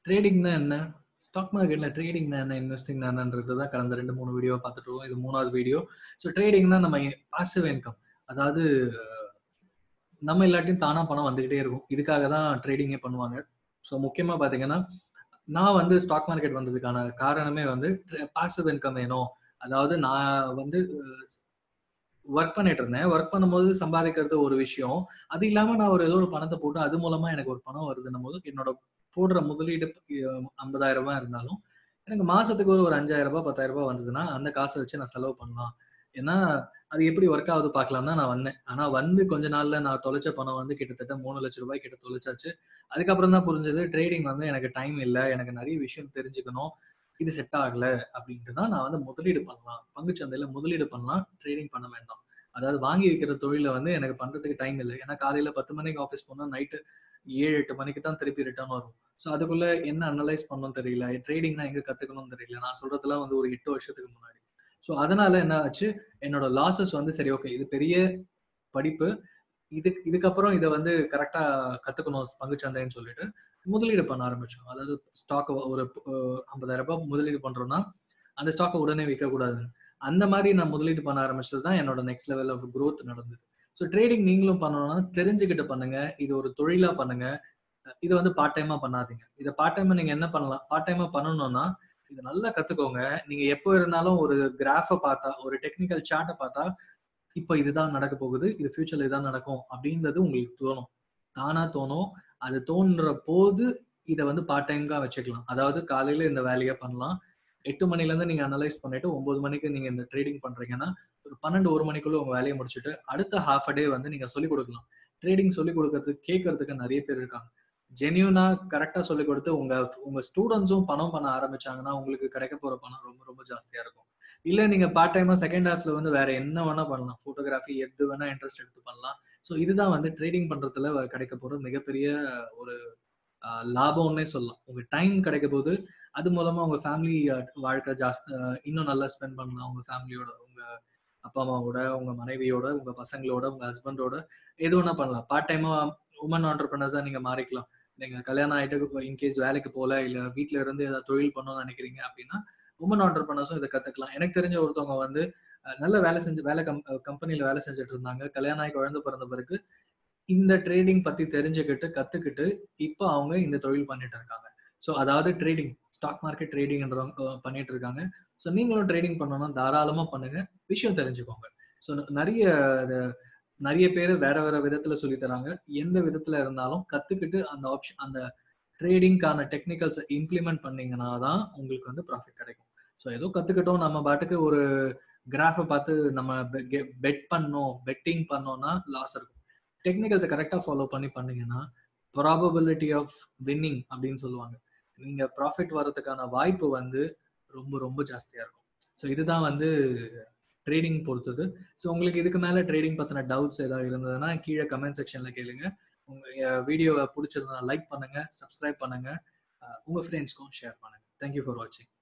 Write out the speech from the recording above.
ட்ரேடிங்னா என்ன ஸ்டாக் மார்க்கெட்ல ட்ரேடிங்னா என்ன இன்வெஸ்டிங் என்னன்றது தான் கடந்த ரெண்டு மூணு வீடியோ பார்த்துட்டு இருக்கோம் இது மூணாவது வீடியோ ஸோ ட்ரேடிங்னா நம்ம பாசிவ் இன்கம் அதாவது நம்ம இல்லாட்டியும் தானா பணம் வந்துகிட்டே இருக்கும் இதுக்காக தான் ட்ரேடிங்கே பண்ணுவாங்க ஸோ முக்கியமா பாத்தீங்கன்னா நான் வந்து ஸ்டாக் மார்க்கெட் வந்ததுக்கான காரணமே வந்து பாசிவ் இன்கம் வேணும் அதாவது நான் வந்து ஒர்க் பண்ணிட்டு இருந்தேன் ஒர்க் பண்ணும்போது சம்பாதிக்கிறது ஒரு விஷயம் அது இல்லாம நான் ஒரு ஏதோ ஒரு பணத்தை போட்டு அது மூலமா எனக்கு ஒரு பணம் வருதுன்னும் போது என்னோட போடுற முதலீடு ஐம்பதாயிரம் ரூபாய் இருந்தாலும் எனக்கு மாசத்துக்கு ஒரு ஒரு அஞ்சாயிரம் ரூபாய் பத்தாயிரம் ரூபாய் வந்ததுன்னா அந்த காசை வச்சு நான் செலவு பண்ணலாம் ஏன்னா அது எப்படி ஒர்க் ஆகுது பார்க்கலாம் தான் நான் வந்தேன் ஆனா வந்து கொஞ்ச நாள்ல நான் தொலைச்ச பணம் வந்து கிட்டத்தட்ட மூணு லட்சம் ரூபாய் கிட்ட தொலைச்சாச்சு அதுக்கப்புறம் தான் புரிஞ்சது ட்ரேடிங் வந்து எனக்கு டைம் இல்லை எனக்கு நிறைய விஷயம் தெரிஞ்சுக்கணும் இது செட் ஆகல அப்படின்ட்டு தான் நான் வந்து முதலீடு பண்ணலாம் பங்குச்சந்தையில முதலீடு பண்ணலாம் ட்ரேடிங் பண்ண வேண்டாம் அதாவது வாங்கி வைக்கிற தொழில வந்து எனக்கு பண்றதுக்கு டைம் இல்லை ஏன்னா காலையில பத்து மணிக்கு ஆஃபீஸ் போனா நைட்டு ஏழு எட்டு மணிக்கு தான் திருப்பி ரிட்டர்ன் வரும் ஸோ அதுக்குள்ள என்ன அனலைஸ் பண்ணணும் தெரியல ட்ரேடிங்னா எங்க கத்துக்கணும்னு தெரியல நான் சொல்றதுலாம் வந்து ஒரு எட்டு வருஷத்துக்கு முன்னாடி ஸோ அதனால என்ன ஆச்சு என்னோட லாசஸ் வந்து சரி ஓகே இது பெரிய படிப்பு இது இதுக்கப்புறம் இதை வந்து கரெக்டா கத்துக்கணும் பங்குச்சந்தைன்னு சொல்லிட்டு முதலீடு பண்ண ஆரம்பிச்சோம் அதாவது ஸ்டாக் ஒரு ஐம்பதாயிரம் ரூபாய் முதலீடு பண்றோம்னா அந்த ஸ்டாக்கை உடனே விற்க கூடாது அந்த மாதிரி நான் முதலீடு பண்ண ஆரம்பிச்சது தான் என்னோட நெக்ஸ்ட் லெவல் ஆஃப் க்ரோத் நடந்தது ஸோ ட்ரேடிங் நீங்களும் பண்ணணும்னா தெரிஞ்சுக்கிட்டு பண்ணுங்க இது ஒரு தொழிலா பண்ணுங்க இது வந்து பார்ட் டைமா பண்ணாதீங்க இதை பார்ட் டைமா நீங்க என்ன பண்ணலாம் பார்ட் டைமா பண்ணணும்னா இது நல்லா கத்துக்கோங்க நீங்க எப்போ இருந்தாலும் ஒரு கிராஃபை பார்த்தா ஒரு டெக்னிக்கல் சார்ட்டை பார்த்தா இப்போ இதுதான் நடக்க போகுது இது ஃபியூச்சர்ல இதுதான் நடக்கும் அப்படின்றது உங்களுக்கு தோணும் தானா தோணும் அது தோன்ற போது இதை வந்து பார்ட் டைம்காக வச்சுக்கலாம் அதாவது காலையில இந்த வேலையை பண்ணலாம் எட்டு மணில இருந்து நீங்க அனலைஸ் பண்ணிட்டு ஒன்பது மணிக்கு நீங்க இந்த ட்ரேடிங் பண்றீங்கன்னா ஒரு பன்னெண்டு ஒரு மணிக்குள்ள உங்க வேலையை முடிச்சுட்டு அடுத்த ஹாஃப் அ டே வந்து நீங்க சொல்லிக் கொடுக்கலாம் ட்ரேடிங் சொல்லிக் கொடுக்கறதுக்கு கேட்கறதுக்கு நிறைய பேர் இருக்காங்க ஜென்யூனா கரெக்டா சொல்லிக் கொடுத்து உங்க உங்க ஸ்டூடெண்ட்ஸும் பணம் பண்ண ஆரம்பிச்சாங்கன்னா உங்களுக்கு கிடைக்க போற பணம் ரொம்ப ரொம்ப ஜாஸ்தியா இருக்கும் இல்ல நீங்க பார்ட் டைமா செகண்ட் ஹாஃப்ல வந்து வேற என்ன வேணா பண்ணலாம் போட்டோகிராஃபி எது வேணா இன்ட்ரெஸ்ட் எடுத்து பண்ணலாம் ஸோ இதுதான் வந்து ட்ரேடிங் பண்றதுல கிடைக்க போற மிகப்பெரிய ஒரு லாபம்னே சொல்லலாம் உங்க டைம் கிடைக்க போது அது மூலமா உங்க ஃபேமிலி வாழ்க்கை ஜாஸ்தி இன்னும் நல்லா ஸ்பெண்ட் பண்ணலாம் உங்க ஃபேமிலியோட உங்க அப்பா அம்மாவோட உங்க மனைவியோட உங்க பசங்களோட உங்க ஹஸ்பண்டோட எது வேணா பண்ணலாம் பார்ட் டைமா உமன் ஆண்டர்பிரினர்ஸா நீங்க மாறிக்கலாம் நீங்க கல்யாணம் ஆயிட்டு இன்கேஸ் வேலைக்கு போல இல்ல வீட்டுல இருந்து ஏதாவது தொழில் பண்ணணும்னு நினைக்கிறீங்க அப்படின்னா உமன் ஆண்டர்பிரினர்ஸும் இதை கத்துக்கலாம் எனக்கு தெரிஞ்ச ஒருத்தவங்க வந்து நல்ல வேலை செஞ்சு வேலை கம் கம்பெனில வேலை செஞ்சுட்டு இருந்தாங்க கல்யாணம் ஆகி குழந்தை பிறந்த பிறகு இந்த ட்ரேடிங் பத்தி தெரிஞ்சுக்கிட்டு கத்துக்கிட்டு இப்போ அவங்க இந்த தொழில் பண்ணிட்டு இருக்காங்க ஸோ அதாவது ட்ரேடிங் ஸ்டாக் மார்க்கெட் ட்ரேடிங்ன்றவங்க பண்ணிட்டு இருக்காங்க ஸோ நீங்களும் ட்ரேடிங் பண்ணணும்னா தாராளமா பண்ணுங்க விஷயம் தெரிஞ்சுக்கோங்க ஸோ நிறைய நிறைய பேர் வேற வேற விதத்துல சொல்லி தராங்க எந்த விதத்துல இருந்தாலும் கத்துக்கிட்டு அந்த ஆப்ஷன் அந்த ட்ரேடிங்கான டெக்னிக்கல்ஸை இம்ப்ளிமெண்ட் பண்ணீங்கன்னா தான் உங்களுக்கு வந்து ப்ராஃபிட் கிடைக்கும் ஸோ ஏதோ கத்துக்கிட்டோம் நம்ம பாட்டுக்கு ஒரு கிராஃபை பார்த்து நம்ம பெட் பண்ணோம் பெட்டிங் பண்ணோம்னா லாஸ் இருக்கும் டெக்னிக்கல்ஸை கரெக்டாக ஃபாலோ பண்ணி பண்ணீங்கன்னா ப்ராபபிலிட்டி ஆஃப் வின்னிங் அப்படின்னு சொல்லுவாங்க நீங்க ப்ராஃபிட் வர்றதுக்கான வாய்ப்பு வந்து ரொம்ப ரொம்ப ஜாஸ்தியா இருக்கும் ஸோ இதுதான் வந்து ட்ரேடிங் பொறுத்தது ஸோ உங்களுக்கு இதுக்கு மேல ட்ரேடிங் பத்தின டவுட்ஸ் ஏதாவது இருந்ததுன்னா கீழே கமெண்ட் செக்ஷன்ல கேளுங்க உங்க வீடியோவை பிடிச்சிருந்தா லைக் பண்ணுங்க சப்ஸ்கிரைப் பண்ணுங்க உங்க ஃப்ரெண்ட்ஸ்க்கும் ஷேர் பண்ணுங்க தேங்க்யூ ஃபார் வாட்சிங்